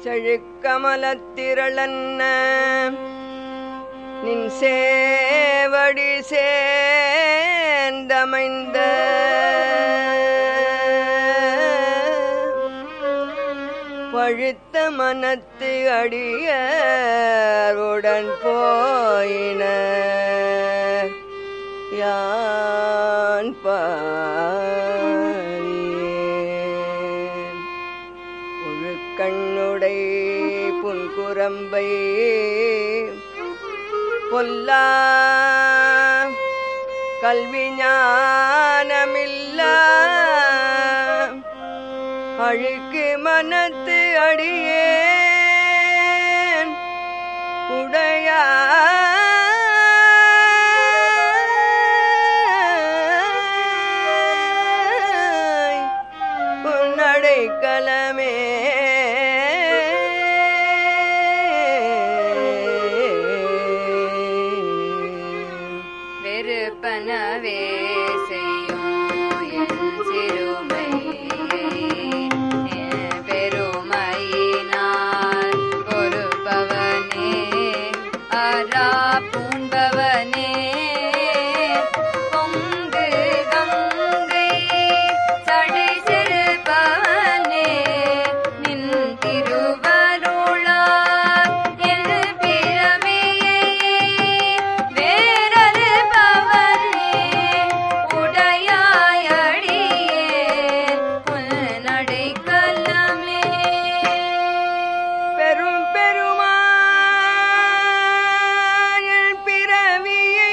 செழுக்கமலத்திரளன்ன நின் சேவடி சேர்ந்தமைந்த பழுத்த மனத்து அடியருடன் போயின யான் பாரியேன் ஒழுக்கண்ணுடை புன்குரம்பை பொல்லா கல்வி ஞானமில்லா அழுக்கு மனத்து அடியேன் உடையாய் உன்னடை கலமே வெறுப்பனவே செய்யும் என் சிறுமை பெருமையினால் பொறுப்பவனே அரா பூம்பவனே பொங்கு கங்கை சடை செருப்பவனே நின் திருவருளால் என் பிறவியை வேறறு பவனே உடையாயடியே உன்னடை கல்லமே பெரும் பெருமாள் பிறவியை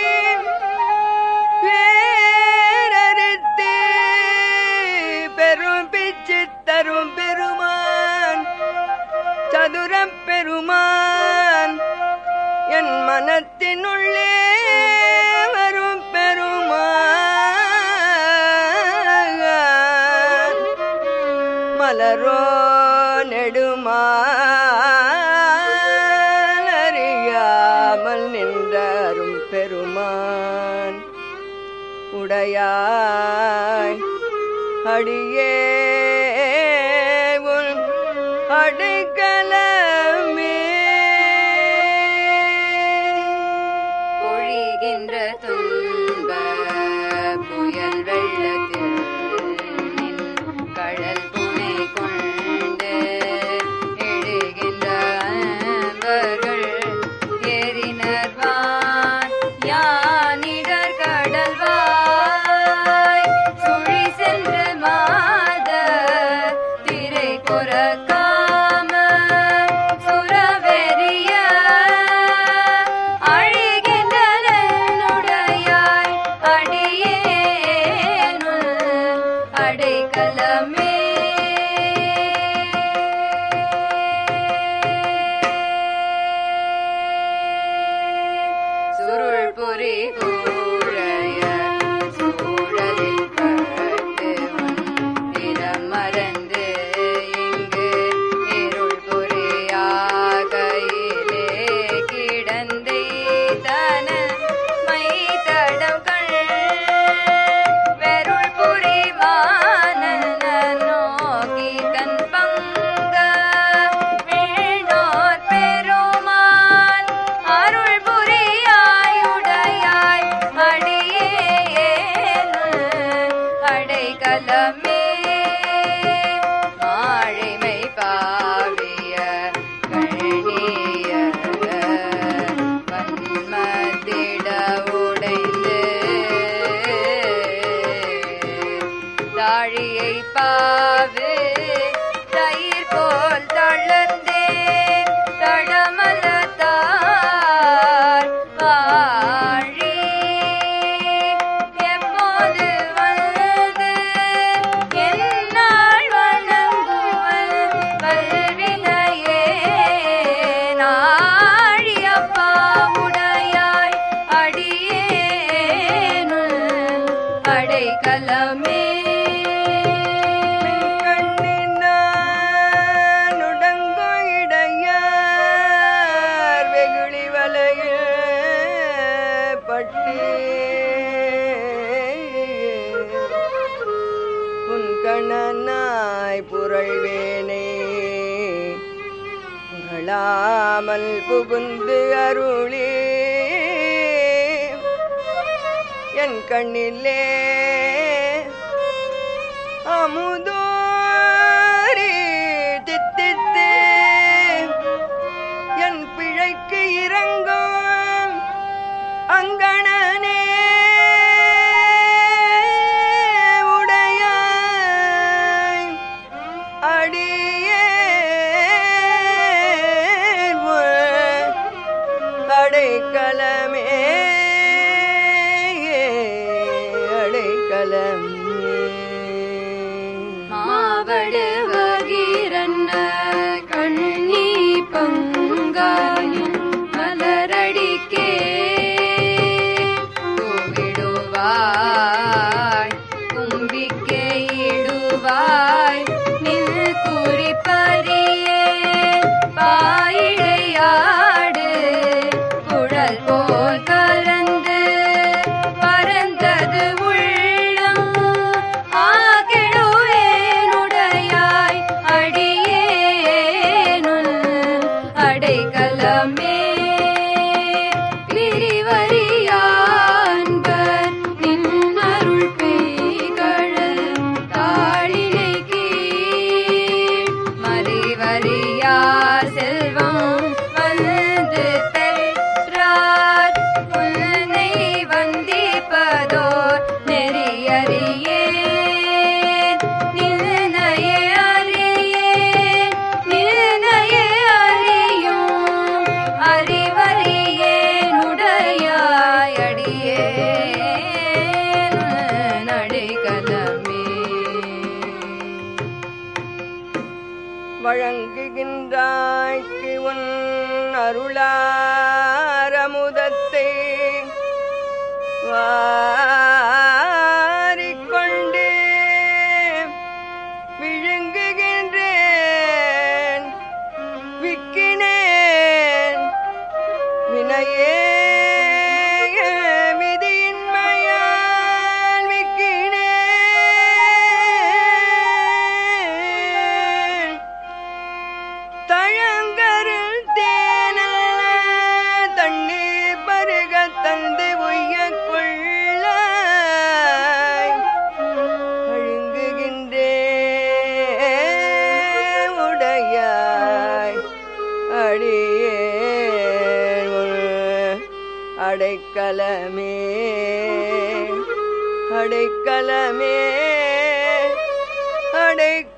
வேறறுத்து பெரும் பிச்சு தரும் பெருமான் சதுரம் பெருமான் என் மனத்தினுள்ளே வரும் பெருமான் மலரோ நெடுமாறியாமல் நின்றாரும் பெருமான் உடையாய் அடியே உன் அடைக்கலமே பொழிகின்ற துன்ப புயல் வெள்ளத்தில் நின் கடல் புனை கொண்டு எழுகின்ற அன்பர்கள் ஏறினர்வான் யானிடர் கடல்வாய் சுழி சென்று மாத திரை பொறக்காம சுரவெறிய அழிகின்றனுடையாய் அடியேனுள் அடைக்கலமே சுருள் பொறி கூழைய சூழலில் பட்டு இடம் மறந்து இங்கு இருள் பொறியாகையிலே கிடந்தை தன மை தடம் கண் வெருள் புரிவான நோக்கி கண் பங்க வீணோர் பெருமான் அருள் புரியாயுடையாய் அடியேனுள் அடைக்கலமே மாழிமை பாவிய கழிய வன்மத்திட உடைந்து தாழியை பாவு தயிர் போல் தளர்ந்தே தடமலத்தார் வாழி எப்போது வந்து என்னால் வணங்குவல் வல்வினையே நாழியப்பா உடையாய் அடியேனுள் அடைக்கலமே கண்ணினானுடங்கொடையார் வெகுளி வலையில் பட்டு புன்கணனாய் புரள்வேனே தாழாமல் புகுந்து அருளி என் கண்ணிலே அமுதோரி தித்தித்து என் பிழைக்கு இறங்கும் அங்கணனே உடையாய் அடியே அடைக்கலமே அடைக்கலமே மாவடு வகிரன்ன கண்ணி பங்காயும் மலரடிக்கே கூவிடுவாய் கும்பிக்கே இடுவாய் நில் குறிப்பறியே பாயிழையாடு குழல் போல் கலந்து பறந்தது உள்ளம் ஆகிடுவேனுடையாய் அடியேனுள் அடைக்கலமே பிரிவறியான்பர் நின்னருள் பெய்கழல் தாளினை கீழ் மறிவறியார் செல்வம் வந்து பெற்றார் உன்னை வந்திப்பதோர் நெறியறியேன் நில்நயே அறியேன் நில்நயே அறியும் அறிவறியேனுடையாய் அடியேன் நடைகலமே வழங்குகின்றாய்க்கு உன் அருளாரமுதத்தை வாரிக்கொண்டு விழுங்குகின்றேன் விக்கினேன் வினையே விதியின்மையால் விக்கினேன் தழங்கருள் தேனல்ல தண்ணீர் பருக தந்து உய்ய கொள்ள அழுங்குகின்றே உடையாய் அடியே அடைக்கலமே அடைக்கலமே அடைக்கலமே